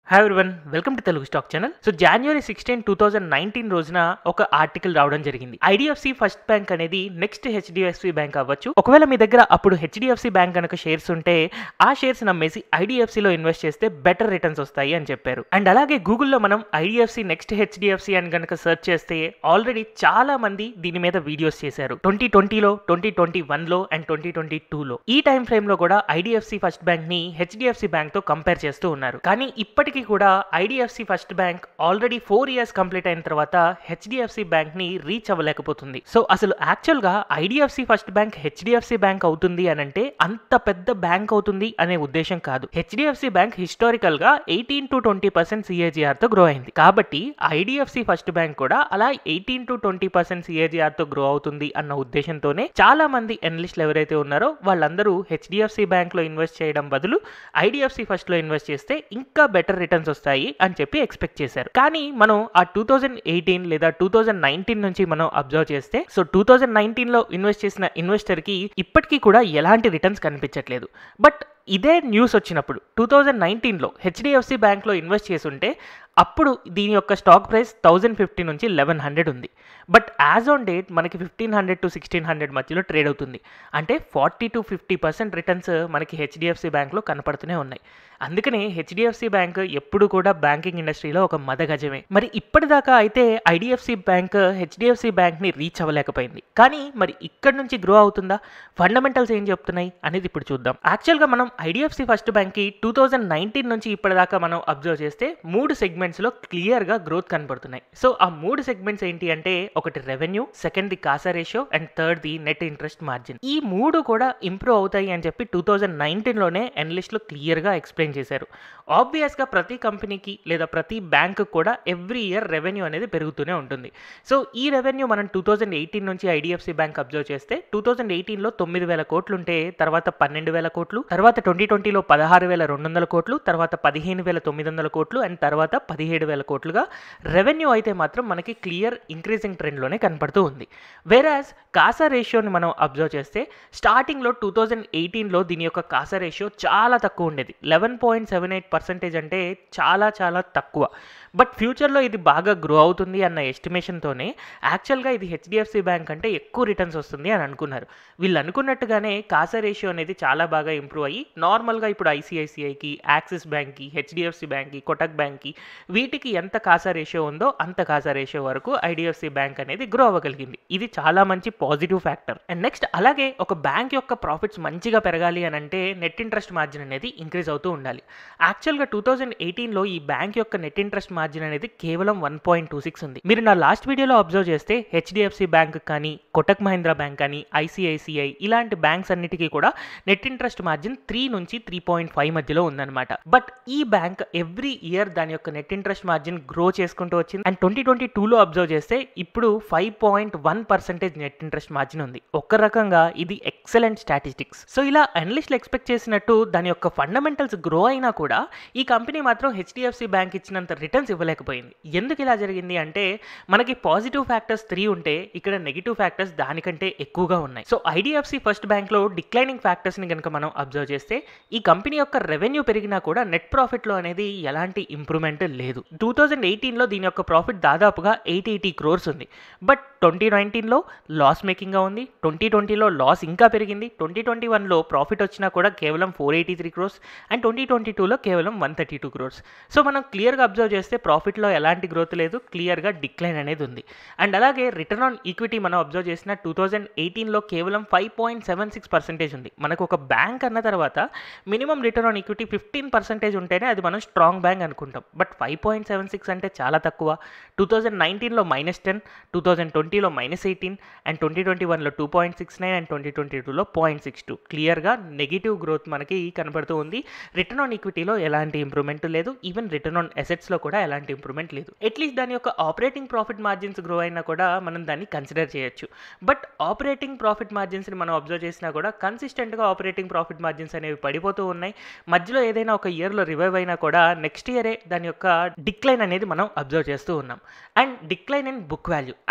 hi everyone welcome to Telugu stock channel so January sixteen two thousand nineteen రోజున ఒక article రావడం జరిగింది IDFC first bank అనేది next HDFC bank అవ్వచ్చు ఒకవేళ మీ దగ్గర అప్పుడు హెచ్డిఎఫ్సి బ్యాంక్ కనుక షేర్స్ ఉంటే ఆ షేర్స్ నమ్మేసి ఐడిఎఫ్సిలో ఇన్వెస్ట్ చేస్తే బెటర్ రిటర్న్స్ వస్తాయి అని చెప్పారు అండ్ అలాగే గూగుల్లో మనం ఐడిఎఫ్సి నెక్స్ట్ హెచ్డిఎఫ్సి అని కనుక సెర్చ్ చేస్తే ఆల్రెడీ చాలా మంది దీని మీద వీడియోస్ చేశారు ట్వంటీ ట్వంటీలో ట్వంటీ ట్వంటీ వన్లో అండ్ ట్వంటీ ట్వంటీ టూలో ఈ టైం ఫ్రేమ్లో కూడా ఐడిఎఫ్సి ఫస్ట్ బ్యాంక్ ని హెచ్డిఎఫ్సి బ్యాంక్ తో కంపేర్ చేస్తూ ఉన్నారు కానీ ఇప్పటికీ కూడా IDFC first bank already four years complete అయిన తర్వాత హెచ్డిఎఫ్సి బ్యాంక్ ని రీచ్ అవ్వలేకపోతుంది సో అసలు యాక్చువల్ గా IDFC first bank HDFC bank అవుతుంది అని అంటే అంత పెద్ద బ్యాంక్ అవుతుంది అనే ఉద్దేశం కాదు హెచ్డిఎఫ్సి బ్యాంక్ హిస్టారికల్ గా eighteen to twenty percent CAGR తో గ్రో అయింది కాబట్టి ఐడిఎఫ్సి ఫస్ట్ బ్యాంక్ కూడా అలా eighteen to twenty percent CAGR తో గ్రో అవుతుంది అన్న ఉద్దేశంతోనే చాలా మంది ఎనలిస్టులు ఎవరైతే ఉన్నారో వాళ్ళందరూ హెచ్డిఎఫ్సి బ్యాంక్ లో ఇన్వెస్ట్ చేయడం బదులు ఐడిఎఫ్సి ఫస్ట్ లో ఇన్వెస్ట్ చేస్తే ఇంకా బెటర్ రిటర్న్స్ వస్తాయి అని చెప్పి ఎక్స్పెక్ట్ చేశారు కానీ మనం ఆ టూ థౌజండ్ ఎయిటీన్ లేదా టూ థౌజండ్ నైన్టీన్ నుంచి మనం అబ్జర్వ్ చేస్తే సో టూ థౌజండ్ నైన్టీన్ లో ఇన్వెస్ట్ చేసిన ఇన్వెస్టర్ కి ఇప్పటికీ కూడా ఎలాంటి రిటర్న్స్ కనిపించట్లేదు బట్ ఇదే న్యూస్ వచ్చినప్పుడు టూ థౌజండ్ నైన్టీన్లో హెచ్డిఎఫ్సి బ్యాంక్లో ఇన్వెస్ట్ చేసుంటే అప్పుడు దీని యొక్క స్టాక్ ప్రైస్ థౌజండ్ ఫిఫ్టీ నుంచి లెవెన్ హండ్రెడ్ ఉంది బట్ యాజ్ ఆన్ డేట్ మనకి fifteen hundred to sixteen hundred మధ్యలో ట్రేడ్ అవుతుంది అంటే forty to fifty percent returns మనకి హెచ్డిఎఫ్సి బ్యాంక్లో కనపడుతూనే ఉన్నాయి అందుకనే హెచ్డిఎఫ్సి బ్యాంక్ ఎప్పుడు కూడా బ్యాంకింగ్ ఇండస్ట్రీలో ఒక మదగజమే మరి ఇప్పటిదాకా అయితే ఐడిఎఫ్సి బ్యాంక్ హెచ్డిఎఫ్సి బ్యాంక్ని రీచ్ అవ్వలేకపోయింది కానీ మరి ఇక్కడ నుంచి గ్రో అవుతుందా ఫండమెంటల్స్ ఏం చెప్తున్నాయి అనేది ఇప్పుడు చూద్దాం యాక్చువల్గా మనం ఐడిఎఫ్సి ఫస్ట్ బ్యాంక్కి టూ థౌజండ్ నైన్టీన్ నుంచి ఇప్పటిదాకా మనం అబ్జర్వ్ చేస్తే మూడు సెగ్మెంట్స్లో క్లియర్గా గ్రోత్ కనబడుతున్నాయి సో ఆ మూడు సెగ్మెంట్స్ ఏంటి అంటే ఒకటి revenue second the CASA ratio and third the net interest margin ఈ మూడు కూడా ఇంప్రూవ్ అవుతాయి అని చెప్పి టూ థౌజండ్ నైన్టీన్లోనే ఎనలిస్ట్లో క్లియర్గా ఎక్స్ప్లెయిన్ చేశారు ఆబ్వియస్గా ప్రతి కంపెనీకి లేదా ప్రతి బ్యాంకు కూడా ఎవ్రీ ఇయర్ రెవెన్యూ అనేది పెరుగుతూనే ఉంటుంది సో ఈ రెవెన్యూ మనం టూ థౌజండ్ ఎయిటీన్ నుంచి ఐడిఎఫ్సి బ్యాంక్ అబ్జర్వ్ చేస్తే టూ థౌజండ్ ఎయిటీన్లో తొమ్మిది వేల కోట్లు ఉంటే తర్వాత పన్నెండు వేల కోట్లు తర్వాత ట్వంటీ ట్వంటీలో పదహారు వేల రెండు వందల కోట్లు తర్వాత పదిహేను వేల తొమ్మిది వందల కోట్లు అండ్ తర్వాత పదిహేడు వేల కోట్లుగా రెవెన్యూ అయితే మాత్రం మనకి క్లియర్ ఇంక్రీజింగ్ ట్రెండ్లోనే కనపడుతూ ఉంది వేరాజ్ కాసా రేషియోని మనం అబ్జర్వ్ చేస్తే స్టార్టింగ్లో టూ థౌజండ్ ఎయిటీన్లో దీని యొక్క కాసా రేషియో చాలా తక్కువ ఉండేది eleven point seven eight percentage అంటే చాలా చాలా తక్కువ బట్ ఫ్యూచర్లో ఇది బాగా గ్రో అవుతుంది అన్న ఎస్టిమేషన్తోనే యాక్చువల్గా ఇది హెచ్డిఎఫ్సి బ్యాంక్ అంటే ఎక్కువ రిటర్న్స్ వస్తుంది అని అనుకున్నారు వీళ్ళు అనుకున్నట్టుగానే కాసా రేషియో అనేది చాలా బాగా ఇంప్రూవ్ అయ్యి నార్మల్గా ఇప్పుడు ఐసిఐసిఐకి యాక్సిస్ బ్యాంక్కి హెచ్డిఎఫ్సి బ్యాంక్కి కొటక్ బ్యాంక్కి వీటికి ఎంత కాసా రేషియో ఉందో అంత కాసా రేషియో వరకు ఐడిఎఫ్సి బ్యాంక్ అనేది గ్రో అవ్వగలిగింది ఇది చాలా మంచి పాజిటివ్ ఫ్యాక్టర్ అండ్ నెక్స్ట్ అలాగే ఒక బ్యాంక్ యొక్క ప్రాఫిట్స్ మంచిగా పెరగాలి అని అంటే నెట్ ఇంట్రెస్ట్ మార్జిన్ అనేది ఇంక్రీజ్ అవుతూ ఉండాలి యాక్చువల్గా టూ థౌజండ్ ఎయిటీన్లో ఈ బ్యాంక్ యొక్క నెట్ ఇంట్రెస్ట్ మార్జిన్ అనేది కేవలం వన్ పాయింట్ టూ సిక్స్ ఉంది మీరు నా లాస్ట్ వీడియోలో అబ్జర్వ్ చేస్తే హెచ్డిఎఫ్సి బ్యాంక్ కానీ కొటక్ మహీంద్రా బ్యాంక్ కానీ ఐసిఐసిఐ ఇలాంటి బ్యాంక్స్ అన్నిటికీ కూడా నెట్ ఇంట్రెస్ట్ మార్జిన్ త్రీ నుంచి త్రీ పాయింట్ ఫైవ్ మధ్యలో ఉందన్నమాట బట్ ఈ బ్యాంక్ ఎవ్రీ ఇయర్ దాని యొక్క నెట్ ఇంట్రెస్ట్ మార్జిన్ గ్రో చేసుకుంటూ వచ్చింది అండ్ ట్వంటీ ట్వంటీ టూలో అబ్జర్వ్ చేస్తే ఇప్పుడు five point one percentage net interest margin ఉంది ఒక రకంగా ఇది ఎక్సలెంట్ స్టాటిస్టిక్స్ సో ఇలా అనలిస్టులు ఎక్స్పెక్ట్ చేసినట్టు దాని యొక్క ఫండమెంటల్స్ గ్రో అయినా కూడా ఈ కంపెనీ మాత్రం హెచ్డిఎఫ్సి బ్యాంక్ ఇచ్చినంత రిటర్న్స్ ఇవ్వలేకపోయింది ఎందుకు ఇలా జరిగింది అంటే మనకి పాజిటివ్ ఫ్యాక్టర్స్ త్రీ ఉంటే ఇక్కడ నెగిటివ్ ఫ్యాక్టర్స్ దానికంటే ఎక్కువగా ఉన్నాయి సో ఐడిఎఫ్సి ఫస్ట్ బ్యాంక్లో డిక్లైనింగ్ ఫ్యాక్టర్స్ని కనుక మనం అబ్జర్వ్ చేస్తే ఈ కంపెనీ యొక్క రెవెన్యూ పెరిగినా కూడా నెట్ ప్రాఫిట్లో అనేది ఎలాంటి ఇంప్రూవ్మెంట్ లేదు టూ థౌజండ్ ఎయిటీన్లో దీని యొక్క ప్రాఫిట్ దాదాపుగా ఎయిటీ ఎయిటీ క్రోర్స్ ఉంది బట్ ట్వంటీ నైన్టీన్లో లాస్ మేకింగ్గా ఉంది ట్వంటీ ట్వంటీలో లాస్ ఇంకా పెరిగింది ట్వంటీ ట్వంటీ వన్లో ప్రాఫిట్ వచ్చినా కూడా కేవలం four eighty three crores and twenty twenty టూలో కేవలం one thirty two crores so మనం క్లియర్గా అబ్జర్వ్ చేస్తే ప్రాఫిట్లో ఎలాంటి గ్రోత్ లేదు క్లియర్గా డిక్లైన్ అనేది ఉంది అండ్ అలాగే రిటర్న్ ఆన్ ఈక్విటీ మనం అబ్జర్వ్ చేసిన టూ థౌజండ్ ఎయిటీన్లో కేవలం five point seven six percentage ఉంది మనకు ఒక బ్యాంక్ అన్న తర్వాత minimum return on equity fifteen percentage ఉంటేనే అది మనం స్ట్రాంగ్ బ్యాంక్ అనుకుంటాం but five point seven six అంటే చాలా తక్కువ టూ థౌజండ్ నైన్టీన్లో మైనస్ టెన్ టూ థౌజండ్ ట్వంటీలో minus eighteen and twenty twenty వన్లో two point six nine and twenty twenty టూలో పాయింట్ సిక్స్ టూ క్లియర్గా నెగిటివ్ గ్రోత్ మనకి కనబడుతూ ఉంది రిటర్న్ ఆన్ ఈక్విటీలో ఎలాంటి ఇంప్రూవ్మెంట్ లేదు ఈవెన్ రిటర్న్ ఆన్ అసెట్స్లో కూడా ఎలాంటి ఇంప్రూవ్మెంట్ లేదు అట్లీస్ట్ దాని యొక్క ఆపరేటింగ్ ప్రాఫిట్ మార్జిన్స్ గ్రో అయినా కూడా మనం దాన్ని కన్సిడర్ చేయొచ్చు బట్ ఆపరేటింగ్ ప్రాఫిట్ మార్జిన్స్ని మనం అబ్జర్వ్ చేసినా కూడా కన్సిస్టెంట్గా ఆపరేటింగ్ ప్రాఫిట్ మార్జిన్స్ అనేవి పడిపోతూ ఉన్నాయి మధ్యలో ఏదైనా ఒక ఇయర్లో రివైవ్ అయినా కూడా నెక్స్ట్ ఇయరే దాని యొక్క డిక్లైన్ అనేది మనం అబ్జర్వ్ చేస్తూ ఉన్నాం and decline in book value యాక్చువల్గా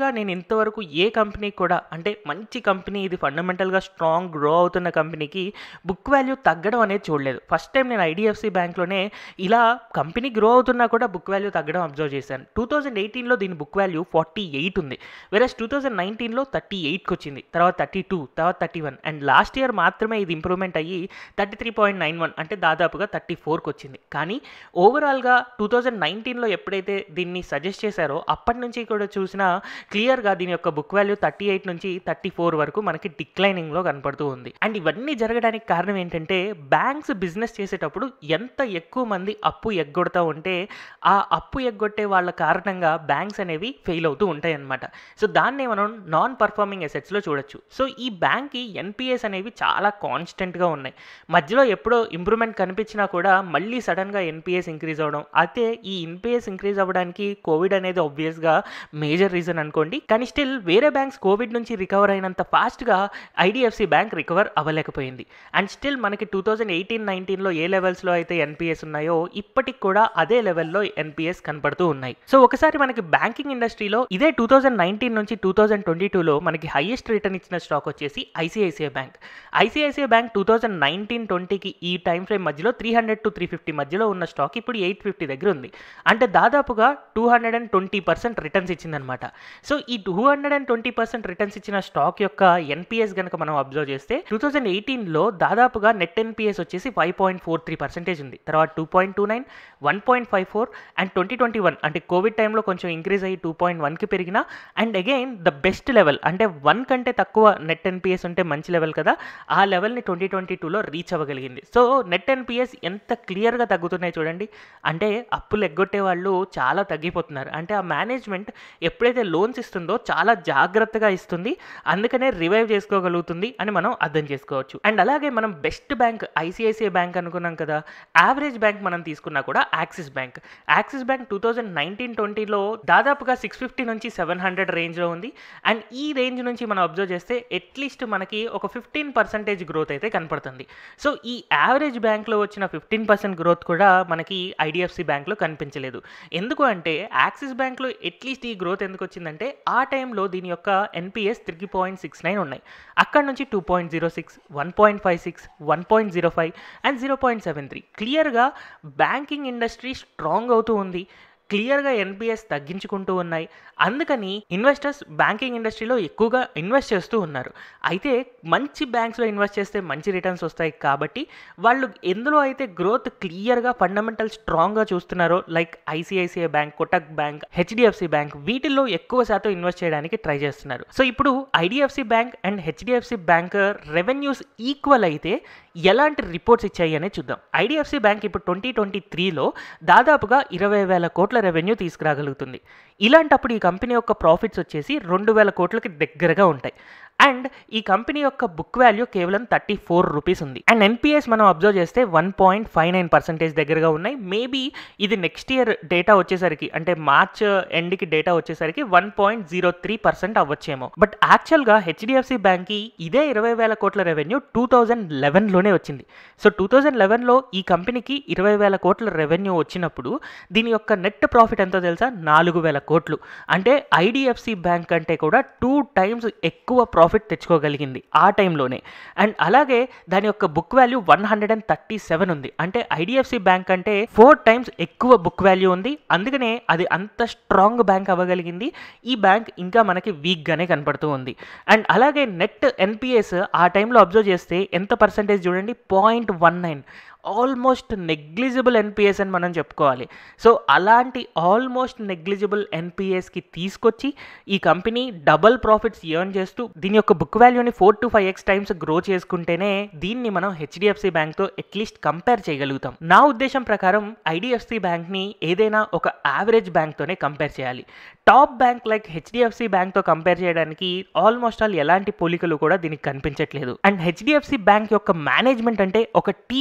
యాక్చువల్గా నేను ఇంతవరకు ఏ కంపెనీ కూడా అంటే మంచి కంపెనీ ఇది ఫండమెంటల్గా స్ట్రాంగ్ గ్రో అవుతున్న కంపెనీకి బుక్ వాల్యూ తగ్గడం అనేది చూడలేదు ఫస్ట్ టైం నేను ఐడిఎఫ్సి బ్యాంక్లోనే ఇలా కంపెనీ గ్రో అవుతున్నా కూడా బుక్ వాల్యూ తగ్గడం అబ్జర్వ్ చేశాను టూ థౌజండ్ ఎయిటీన్లో దీని బుక్ వాల్యూ ఫార్టీ ఎయిట్ ఉంది వెరస్ టూ థౌజండ్ నైన్టీన్లో థర్టీ ఎయిట్కి వచ్చింది తర్వాత థర్టీ టూ తర్వాత thirty one and last year మాత్రమే ఇది ఇంప్రూవ్మెంట్ అయ్యి thirty three point nine one అంటే దాదాపుగా థర్టీ ఫోర్కి వచ్చింది కానీ ఓవరాల్గా టూ థౌజండ్ నైన్టీన్లో ఎప్పుడైతే దీన్ని సజెస్ట్ చేశారో అప్పటి నుంచి కూడా చూసినా క్లియర్గా దీని యొక్క బుక్ వాల్యూ థర్టీ ఎయిట్ నుంచి థర్టీ ఫోర్ వరకు మనకి డిక్లైనింగ్లో కనపడుతూ ఉంది అండ్ ఇవన్నీ జరగడానికి కారణం ఏంటంటే బ్యాంక్స్ బిజినెస్ చేసేటప్పుడు ఎంత ఎక్కువ మంది అప్పు ఎగ్గొడతా ఉంటే ఆ అప్పు ఎగ్గొట్టే వాళ్ళ కారణంగా బ్యాంక్స్ అనేవి ఫెయిల్ అవుతూ ఉంటాయి అన్నమాట సో దాన్నే మనం నాన్ పర్ఫార్మింగ్ అసెట్స్లో చూడొచ్చు సో ఈ బ్యాంక్కి ఎన్పిఎస్ అనేవి చాలా కాన్స్టెంట్గా ఉన్నాయి మధ్యలో ఎప్పుడో ఇంప్రూవ్మెంట్ కనిపించినా కూడా మళ్ళీ సడన్గా ఎన్పిఎస్ ఇంక్రీజ్ అవ్వడం అయితే ఈ ఎన్పిఎస్ ఇంక్రీజ్ అవ్వడానికి కోవిడ్ అనేది ఆబ్వియస్గా మేజర్ రీజన్ అనుకోండి కానీ స్టిల్ వేరే బ్యాంక్స్ కోవిడ్ నుంచి రికవర్ అయినంత ఫాస్ట్గా ఐడిఎఫ్సి బ్యాంక్ రికవర్ అవ్వలేకపోయింది అండ్ స్టిల్ మనకి టూ థౌజండ్ ఎయిటీన్ నైన్టీన్లో ఏ లెవెల్స్లో అయితే ఎన్పిఎస్ ఉన్నాయో ఇప్పటికి కూడా అదే లెవెల్లో ఎన్పిఎస్ కనపడుతూ ఉన్నాయి సో ఒకసారి మనకి బ్యాంకింగ్ ఇండస్ట్రీలో ఇదే టూ థౌజండ్ నైన్టీన్ నుంచి టూ థౌజండ్ ట్వంటీ టూలో మనకి హైయెస్ట్ రిటర్న్ ఇచ్చిన స్టాక్ వచ్చేసి ICICI bank ICICI bank two thousand nineteen ట్వంటీకి ఈ టైం ఫ్రేమ్ మధ్యలో three hundred to three fifty మధ్యలో ఉన్న స్టాక్ ఇప్పుడు ఎయిట్ ఫిఫ్టీ దగ్గర ఉంది అంటే దాదాపుగా two hundred and twenty percent returns ఇచ్చిందనమాట సో ఈ two hundred and twenty percent returns ఇచ్చిన స్టాక్ యొక్క ఎన్పిఎస్ కనుక మనం అబ్జర్వ్ చేస్తే టూ థౌజండ్ ఎయిటీన్లో దాదాపుగా నెట్ ఎన్పిఎస్ వచ్చేసి five point four three percentage ఉంది తర్వాత two point two nine one point five four and twenty twenty one అంటే కోవిడ్ టైంలో కొంచెం ఇంక్రీజ్ అయ్యి టూ పాయింట్ వన్కి పెరిగిన and again the best level అంటే వన్ కంటే తక్కువ నెట్ ఎన్పిఎస్ ఉంటే మంచి లెవెల్ కదా ఆ లెవెల్ని ట్వంటీ ట్వంటీ టూలో రీచ్ అవ్వగలిగింది సో నెట్ ఎన్పిఎస్ ఎంత క్లియర్గా తగ్గుతున్నాయి చూడండి అంటే అప్పులు ఎగ్గొట్టే వాళ్ళు చాలా తగ్గిపోతున్నారు అంటే ఆ మేనేజ్మెంట్ ఎప్పుడైతే లోన్స్ ఇస్తుందో చాలా జాగ్రత్తగా ఇస్తుంది అందుకనే రివైవ్ చేసుకోగలుగుతుంది అని మనం అర్థం చేసుకోవచ్చు అండ్ అలాగే మనం బెస్ట్ బ్యాంక్ ఐసిఐసిఐ బ్యాంక్ అనుకున్నాం కదా యావరేజ్ బ్యాంక్ మనం తీసుకున్నా కూడా Axis bank Axis bank two thousand nineteen ట్వంటీలో దాదాపుగా సిక్స్ ఫిఫ్టీ నుంచి సెవెన్ హండ్రెడ్ రేంజ్లో ఉంది అండ్ ఈ రేంజ్ నుంచి మనం అబ్జర్వ్ చేస్తే అట్లీస్ట్ మనకి ఒక ఫిఫ్టీన్ పర్సెంటేజ్ గ్రోత్ అయితే కనపడుతుంది సో ఈ యావరేజ్ బ్యాంక్లో వచ్చిన ఫిఫ్టీన్ పర్సెంట్ గ్రోత్ కూడా మనకి ఐడిఎఫ్సి బ్యాంక్లో కనిపించలేదు ఎందుకు అంటే యాక్సిస్ బ్యాంక్లో అట్లీస్ట్ ఈ గ్రోత్ ఎందుకు వచ్చిందంటే ఆ టైంలో దీని యొక్క NPS three point six nine ఉన్నాయి అక్కడ నుంచి two point zero six one point five six one point zero five and zero point seven three క్లియర్గా బ్యాంకింగ్ ఇండస్ట్రీ స్ట్రాంగ్ అవుతూ ఉంది క్లియర్గా ఎన్పిఎస్ తగ్గించుకుంటూ ఉన్నాయి అందుకని ఇన్వెస్టర్స్ బ్యాంకింగ్ ఇండస్ట్రీలో ఎక్కువగా ఇన్వెస్ట్ చేస్తూ ఉన్నారు అయితే మంచి బ్యాంక్స్లో ఇన్వెస్ట్ చేస్తే మంచి రిటర్న్స్ వస్తాయి కాబట్టి వాళ్ళు ఎందులో అయితే గ్రోత్ క్లియర్గా ఫండమెంటల్ స్ట్రాంగ్గా చూస్తున్నారో like ICICI bank Kotak bank HDFC bank వీటిల్లో ఎక్కువ శాతం ఇన్వెస్ట్ చేయడానికి ట్రై చేస్తున్నారు సో ఇప్పుడు IDFC bank and HDFC bank revenues equal అయితే ఎలాంటి రిపోర్ట్స్ ఇచ్చాయి అనేది చూద్దాం ఐడిఎఫ్సి బ్యాంక్ ఇప్పుడు ట్వంటీ ట్వంటీ త్రీలో దాదాపుగా ఇరవై వేల కోట్ల రెవెన్యూ తీసుకురాగలుగుతుంది ఇలాంటప్పుడు ఈ కంపెనీ యొక్క ప్రాఫిట్స్ వచ్చేసి రెండు వేల కోట్లకి దగ్గరగా ఉంటాయి అండ్ ఈ కంపెనీ యొక్క బుక్ వాల్యూ కేవలం థర్టీ ఫోర్ రూపీస్ ఉంది అండ్ ఎన్పిఎస్ మనం అబ్జర్వ్ చేస్తే one point five nine percentage దగ్గరగా ఉన్నాయి మేబీ ఇది నెక్స్ట్ ఇయర్ డేటా వచ్చేసరికి అంటే మార్చ్ ఎండ్కి డేటా వచ్చేసరికి one point zero three percent అవ్వచ్చేమో బట్ యాక్చువల్గా హెచ్డిఎఫ్సి బ్యాంక్కి ఇదే ఇరవై వేల కోట్ల రెవెన్యూ టూ థౌజండ్ లెవెన్లోనే వచ్చింది సో టూ థౌజండ్ లెవెన్లో ఈ కంపెనీకి ఇరవై వేల కోట్ల రెవెన్యూ వచ్చినప్పుడు దీని యొక్క నెట్ ప్రాఫిట్ ఎంతో తెలుసా నాలుగు వేల కోట్లు అంటే ఐడిఎఫ్సి బ్యాంక్ కంటే కూడా టూ టైమ్స్ ఎక్కువ ప్రాఫిట్ తెచ్చుకోగలిగింది ఆ టైంలోనే అండ్ అలాగే దాని యొక్క book value one hundred and thirty seven ఉంది అంటే ఐడిఎఫ్సి బ్యాంక్ అంటే ఫోర్ టైమ్స్ ఎక్కువ బుక్ వాల్యూ ఉంది అందుకనే అది అంత స్ట్రాంగ్ బ్యాంక్ అవ్వగలిగింది ఈ బ్యాంక్ ఇంకా మనకి వీక్గానే కనపడుతూ ఉంది అండ్ అలాగే నెట్ ఎన్పిఎస్ ఆ టైంలో అబ్జర్వ్ చేస్తే ఎంత పర్సంటేజ్ చూడండి point one nine almost negligible NPS అని మనం చెప్పుకోవాలి సో అలాంటి ఆల్మోస్ట్ నెగ్లిజిబుల్ ఎన్పిఎస్కి తీసుకొచ్చి ఈ కంపెనీ డబల్ ప్రాఫిట్స్ ఎర్న్ చేస్తూ దీని యొక్క బుక్ వాల్యూని four to five x times grow చేసుకుంటేనే దీన్ని మనం హెచ్డిఎఫ్సి బ్యాంక్తో అట్లీస్ట్ కంపేర్ చేయగలుగుతాం నా ఉద్దేశం ప్రకారం ఐడిఎఫ్సి బ్యాంక్ని ఏదైనా ఒక యావరేజ్ బ్యాంక్తోనే కంపేర్ చేయాలి టాప్ బ్యాంక్ లైక్ హెచ్డిఎఫ్సి బ్యాంక్తో కంపేర్ చేయడానికి ఆల్మోస్ట్ ఆల్ ఎలాంటి పోలికలు కూడా దీనికి కనిపించట్లేదు అండ్ హెచ్డిఎఫ్సి బ్యాంక్ యొక్క మేనేజ్మెంట్ అంటే ఒక టీమ్ ఆఫ్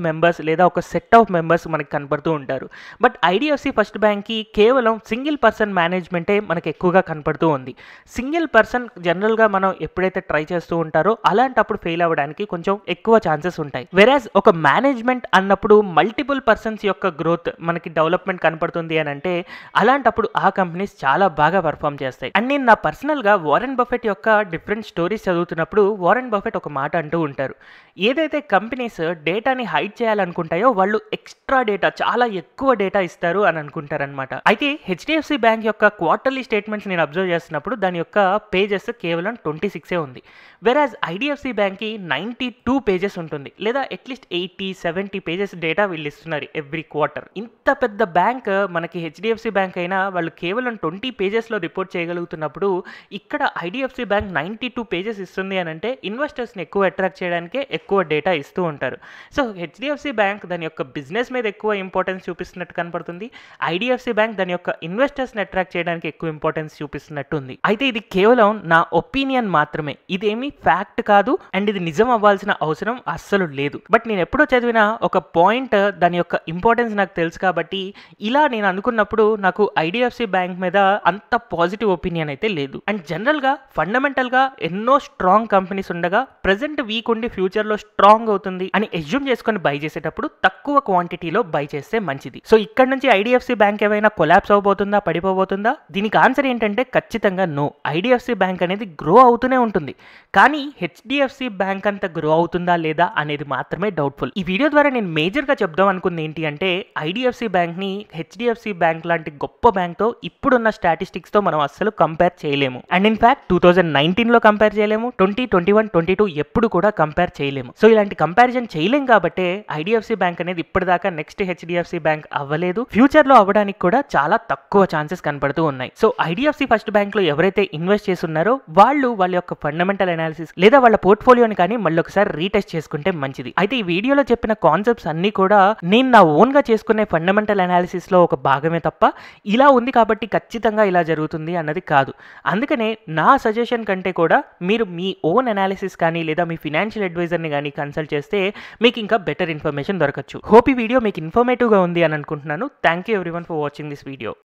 మెంబర్స్ లేదా ఒక సెట్ ఆఫ్ మెంబర్స్ మనకి కనపడుతూ ఉంటారు బట్ ఐడిఎఫ్సి ఫస్ట్ బ్యాంక్కి కేవలం సింగిల్ పర్సన్ మేనేజ్మెంటే మనకి ఎక్కువగా కనపడుతూ ఉంది సింగిల్ పర్సన్ జనరల్గా మనం ఎప్పుడైతే ట్రై చేస్తూ ఉంటారో అలాంటప్పుడు ఫెయిల్ అవ్వడానికి కొంచెం ఎక్కువ ఛాన్సెస్ ఉంటాయి వెరాజ్ ఒక మేనేజ్మెంట్ అన్నప్పుడు మల్టిపుల్ పర్సన్స్ యొక్క గ్రోత్ మనకి డెవలప్మెంట్ కనపడుతుంది అని అంటే అలాంటప్పుడు ఆ కంపెనీస్ చాలా బాగా పర్ఫామ్ చేస్తాయి అండ్ నేను నా పర్సనల్గా వారెన్ బఫెట్ యొక్క డిఫరెంట్ స్టోరీస్ చదువుతున్నప్పుడు వారెన్ బఫెట్ ఒక మాట అంటూ ఉంటారు ఏదైతే కంపెనీస్ డేటాని హైడ్ చేయాలనుకుంటాయో వాళ్ళు ఎక్స్ట్రా డేటా చాలా ఎక్కువ డేటా ఇస్తారు అని అనుకుంటారనమాట అయితే హెచ్డిఎఫ్సి బ్యాంక్ యొక్క క్వార్టర్లీ స్టేట్మెంట్స్ నేను అబ్జర్వ్ చేస్తున్నప్పుడు దాని యొక్క పేజెస్ కేవలం ట్వంటీ సిక్సే ఉంది వెరాజ్ ఐడిఎఫ్సి బ్యాంక్కి నైంటీ టూ పేజెస్ ఉంటుంది లేదా at least eighty seventy pages data వీళ్ళు ఇస్తున్నారు ఎవ్రీ క్వార్టర్ ఇంత పెద్ద బ్యాంక్ మనకి హెచ్డిఎఫ్సి బ్యాంక్ అయినా వాళ్ళు కేవలం ట్వంటీ పేజెస్లో రిపోర్ట్ చేయగలుగుతున్నప్పుడు ఇక్కడ IDFC bank ninety two pages ఇస్తుంది అని అంటే ఇన్వెస్టర్స్ని ఎక్కువ అట్రాక్ట్ చేయడానికే ఎక్కువ డేటా ఇస్తూ ఉంటారు సో హెచ్డిఎఫ్సి బ్యాంక్ దాని యొక్క బిజినెస్ మీద ఎక్కువ ఇంపార్టెన్స్ చూపిస్తున్నట్టు కనపడుతుంది ఐడిఎఫ్సి బ్యాంక్ దాని యొక్క ఇన్వెస్టర్స్ని అట్రాక్ట్ చేయడానికి ఎక్కువ ఇంపార్టెన్స్ చూపిస్తున్నట్టు ఉంది అయితే ఇది కేవలం నా ఒపీనియన్ మాత్రమే ఇదేమి ఫ్యాక్ట్ కాదు అండ్ ఇది నిజం అవ్వాల్సిన అవసరం అస్సలు లేదు బట్ నేను ఎప్పుడో చదివిన ఒక పాయింట్ దాని యొక్క ఇంపార్టెన్స్ నాకు తెలుసు కాబట్టి ఇలా నేను అనుకున్నప్పుడు నాకు ఐడిఎఫ్సి బ్యాంక్ మీద అంత పాజిటివ్ ఒపీనియన్ అయితే లేదు అండ్ జనరల్గా ఫండమెంటల్గా ఎన్నో స్ట్రాంగ్ కంపెనీస్ ఉండగా ప్రజెంట్ వీక్ ఉండి ఫ్యూచర్లో స్ట్రాంగ్ అవుతుంది అని ఎజ్యూమ్ చేసుకొని బై చేసేటప్పుడు తక్కువ క్వాంటిటీలో బై చేస్తే మంచిది సో ఇక్కడ నుంచి ఐడిఎఫ్సి బ్యాంక్ ఏమైనా కొలాప్స్ అవబోతుందా పడిపోబోతుందా దీనికి ఆన్సర్ ఏంటంటే ఖచ్చితంగా నో ఐడిఎఫ్సి బ్యాంక్ అనేది గ్రో అవుతూనే ఉంటుంది కానీ హెచ్డిఎఫ్సి బ్యాంక్ అంత గ్రో అవుతుందా లేదా అనేది మాత్రమే డౌట్ఫుల్ ఈ వీడియో ద్వారా నేను మేజర్గా చెప్దాం అనుకుంది ఏంటి అంటే ఐడిఎఫ్సి బ్యాంక్ని హెచ్డిఎఫ్సి బ్యాంక్ లాంటి గొప్ప బ్యాంక్తో ఇప్పుడున్న స్టాటిస్టిక్స్తో మనం అస్సలు కంపేర్ చేయలేము and in fact two thousand నైన్టీన్లో కంపేర్ చేయలేము twenty twenty one twenty two ఎప్పుడు కూడా కంపేర్ చేయలేము సో ఇలాంటి కంపారిజన్ చేయలేం కాబట్టే ఐడిఎఫ్సి బ్యాంక్ అనేది ఇప్పటిదాకా నెక్స్ట్ హెచ్డిఎఫ్సి బ్యాంక్ అవ్వలేదు ఫ్యూచర్ లో అవ్వడానికి కూడా చాలా తక్కువ ఛాన్సెస్ కనపడుతూ ఉన్నాయి సో ఐడిఎఫ్సి ఫస్ట్ బ్యాంక్ లో ఎవరైతే ఇన్వెస్ట్ చేస్తున్నారో వాళ్ళు వాళ్ళ యొక్క ఫండమెంటల్ అనాలిసిస్ లేదా వాళ్ళ పోర్ట్ఫోలియోని కానీ మళ్ళీ ఒకసారి రీటెస్ట్ చేసుకుంటే మంచిది అయితే ఈ వీడియోలో చెప్పిన కాన్సెప్ట్స్ అన్ని కూడా నేను నా ఓన్ గా చేసుకునే ఫండమెంటల్ అనాలిసిస్ లో ఒక భాగమే తప్ప ఇలా ఉంది కాబట్టి ఖచ్చితంగా ఇలా జరుగుతుంది అన్నది కాదు అందుకనే నా సజెషన్ కంటే కూడా మీరు మీ ఓన్ అనాలిసిస్ కానీ లేదా మీ ఫినాన్షియల్ అడ్వైజర్ని కానీ కన్సల్ట్ చేస్తే మీకు ఇంకా బెటర్ ఇన్ఫర్మేషన్ దొరకచ్చు హోప్ ఈ వీడియో మీకు ఇన్ఫర్మేటివ్గా ఉంది అని అనుకుంటున్నాను thank you everyone for watching this video